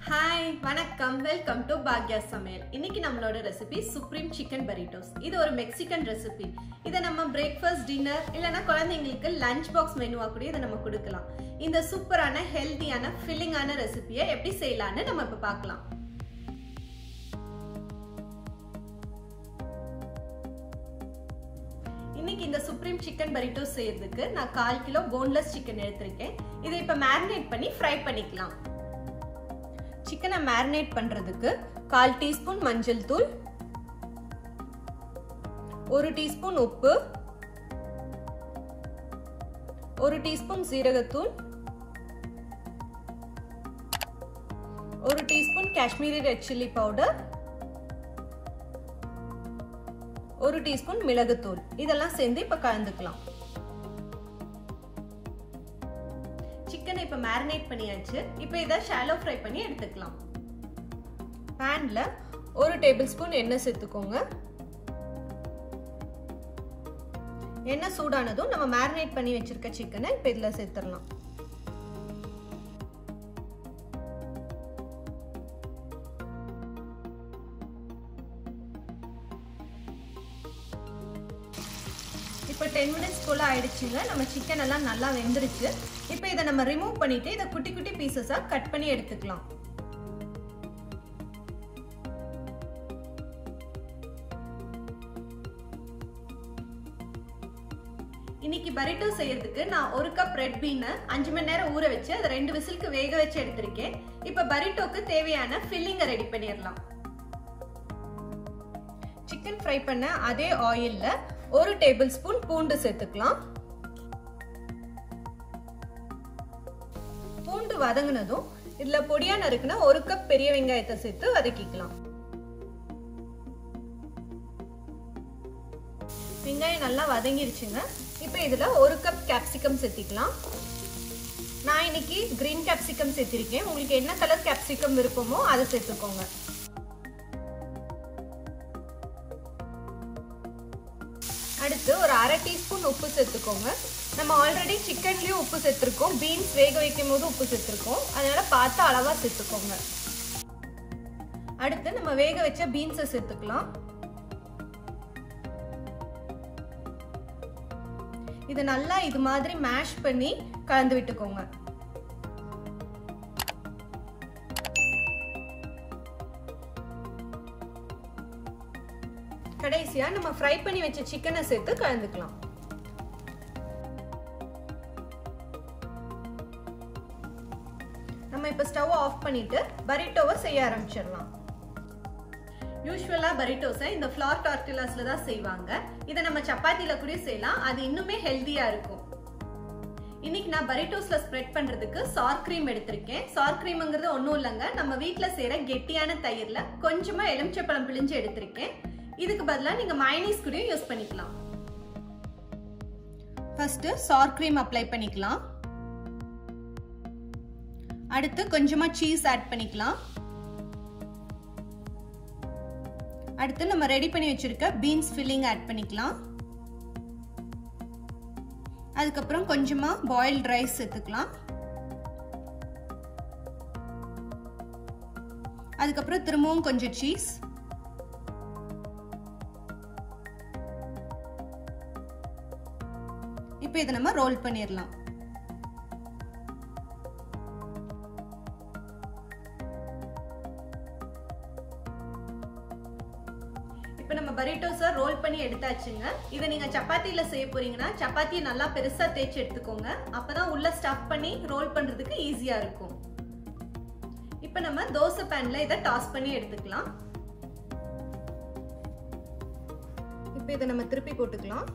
hi வணக்கம் welcome to Bhagya சமையல் இன்னைக்கு நம்மளோட ரெசிபி சுப்ரீம் சிக்கன் பரிட்டோஸ் இது ஒரு மெக்சிகன் ரெசிபி இதை நம்ம பிரேக்ஃபாஸ்ட் டின்னர் இல்லைன்னா குழந்தைங்களுக்கு லஞ்ச் பாக்ஸ் மெனுவாக கூட இதை நம்ம கொடுக்கலாம் இந்த சூப்பரான ஹெல்த்தியான ஃபில்லிங்கான ரெசிபியை எப்படி செய்யலான்னு நம்ம இப்போ பார்க்கலாம் இன்னைக்கு இந்த சுப்ரீம் சிக்கன் பரிட்டோஸ் செய்யறதுக்கு நான் கால் கிலோ போன்லெஸ் சிக்கன் எடுத்திருக்கேன் இதை இப்போ மேரினேட் பண்ணி ஃப்ரை பண்ணிக்கலாம் சிக்கனை மேரினேட் பண்றதுக்கு கால் டீஸ்பூன் மஞ்சள் தூள் ஒரு டீஸ்பூன் உப்பு ஒரு டீஸ்பூன் சீரகத்தூள் ஒரு teaspoon Kashmiri red chilli powder ஒரு டீஸ்பூன் மிளகுத்தூள் இதெல்லாம் சேர்ந்து இப்ப கலந்துக்கலாம் சிக்கனை இப்போ மேரினேட் பண்ணியாச்சு இப்போ இதை ஷாலோ ஃப்ரை பண்ணி எடுத்துக்கலாம் பேனில் ஒரு டேபிள் ஸ்பூன் எண்ணெய் சேர்த்துக்கோங்க எண்ணெய் சூடானதும் நம்ம மேரினேட் பண்ணி வச்சிருக்க சிக்கனை இப்போ இதில் சேர்த்துடலாம் இப்போ டென் மினிட்ஸ் போல் ஆயிடுச்சுங்க நம்ம சிக்கன் எல்லாம் நல்லா வெந்துருச்சு இப்போ இதை நம்ம ரிமூவ் பண்ணிட்டு இதை குட்டி குட்டி பீசஸாக கட் பண்ணி எடுத்துக்கலாம் இன்னைக்கு பரிட்டோ செய்யறதுக்கு நான் ஒரு கப் ரெட் பீனை அஞ்சு மணி நேரம் ஊற வச்சு அதை ரெண்டு விசிலுக்கு வேக வச்சு எடுத்திருக்கேன் இப்போ பரிட்டோக்கு தேவையான ஃபில்லிங்கை ரெடி பண்ணிடலாம் சிக்கன் ஃப்ரை பண்ண அதே ஆயில்ல ஒரு டேபிள் ஸ்பூன் பூண்டு சேர்த்துக்கலாம் பூண்டு வதங்கினதும் இதுல பொடியா நறுக்குன ஒரு கப் பெரிய வெங்காயத்தை சேர்த்து வதக்கிக்கலாம் வெங்காயம் நல்லா வதங்கிருச்சுங்க இப்போ இதுல ஒரு கப் கேப்சிகம் சேர்த்திக்கலாம் நான் இன்னைக்கு கிரீன் கேப்சிகம் சேர்த்திருக்கேன் உங்களுக்கு என்ன கலர் கேப்சிகம் விருப்பமோ அதை சேர்த்துக்கோங்க அடுத்து ஒரு அரை டீஸ்பூன் உப்பு சேர்த்துக்கோங்க நம்ம ஆல்ரெடி சிக்கன்லேயும் உப்பு சேர்த்துருக்கோம் பீன்ஸ் வேக வைக்கும் போது உப்பு சேர்த்துருக்கோம் அதனால பார்த்து அளவாக சேர்த்துக்கோங்க அடுத்து நம்ம வேக வச்ச பீன்ஸை சேர்த்துக்கலாம் இது நல்லா இது மாதிரி மேஷ் பண்ணி கலந்து விட்டுக்கோங்க கடைசியா நம்ம ஃப்ரை பண்ணி வச்ச சிக்கனை சேர்த்து கலந்துக்கலாம் நம்ம இப்ப ஸ்டவ் ஆஃப் பண்ணிட்டு பரிட்டோவை செய்ய ஆரம்பிச்சிடலாம் யூஸ்வலா பரிட்டோஸை இந்த ஃப்ளார் டார்டிலாஸ்ல தான் செய்வாங்க இதை நம்ம சப்பாத்தில கூட செய்யலாம் அது இன்னுமே ஹெல்தியா இருக்கும் இன்னைக்கு நான் பரிட்டோஸ்ல ஸ்ப்ரெட் பண்றதுக்கு சார் கிரீம் எடுத்திருக்கேன் சார் கிரீம்ங்கிறது ஒன்றும் இல்லைங்க நம்ம வீட்டில் செய்யற கெட்டியான தயிர்ல கொஞ்சமா எலுமிச்சப்பழம் பிழிஞ்சு எடுத்திருக்கேன் இதுக்கு பதிலாக நீங்க மைனீஸ் கூடயும் யூஸ் பண்ணிக்கலாம் ஃபர்ஸ்ட் சார் கிரீம் அப்ளை பண்ணிக்கலாம் அடுத்து கொஞ்சமா சீஸ் ஆட் பண்ணிக்கலாம் அடுத்து நம்ம ரெடி பண்ணி வச்சிருக்க பீன்ஸ் ஃபில்லிங் ஆட் பண்ணிக்கலாம் அதுக்கப்புறம் கொஞ்சமா பாயில்ட் ரைஸ் சேர்த்துக்கலாம் அதுக்கப்புறம் திரும்பவும் கொஞ்சம் சீஸ் இப்போ இதை நம்ம ரோல் பண்ணிடலாம் இப்போ நம்ம பரிட்டோஸை ரோல் பண்ணி எடுத்தாச்சுங்க இதை நீங்கள் சப்பாத்தியில் செய்ய போறீங்கன்னா சப்பாத்தியை நல்லா பெருசாக தேய்ச்சி எடுத்துக்கோங்க அப்பதான் உள்ள ஸ்டஃப் பண்ணி ரோல் பண்ணுறதுக்கு ஈஸியாக இருக்கும் இப்போ நம்ம தோசை பேனில் இதை டாஸ் பண்ணி எடுத்துக்கலாம் இப்போ இதை நம்ம திருப்பி போட்டுக்கலாம்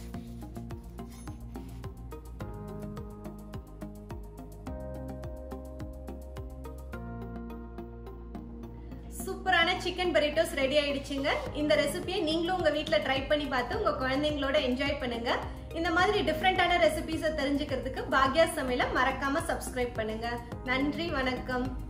சூப்பரான சிக்கன் பரிட்டோஸ் ரெடி ஆயிடுச்சுங்க இந்த ரெசிபியை நீங்களும் உங்க வீட்டில் ட்ரை பண்ணி பார்த்து உங்க குழந்தைங்களோட என்ஜாய் பண்ணுங்க இந்த மாதிரி டிஃப்ரெண்டான ரெசிபிஸை தெரிஞ்சுக்கிறதுக்கு பாக்யா சமையலை மறக்காம சப்ஸ்கிரைப் பண்ணுங்க நன்றி வணக்கம்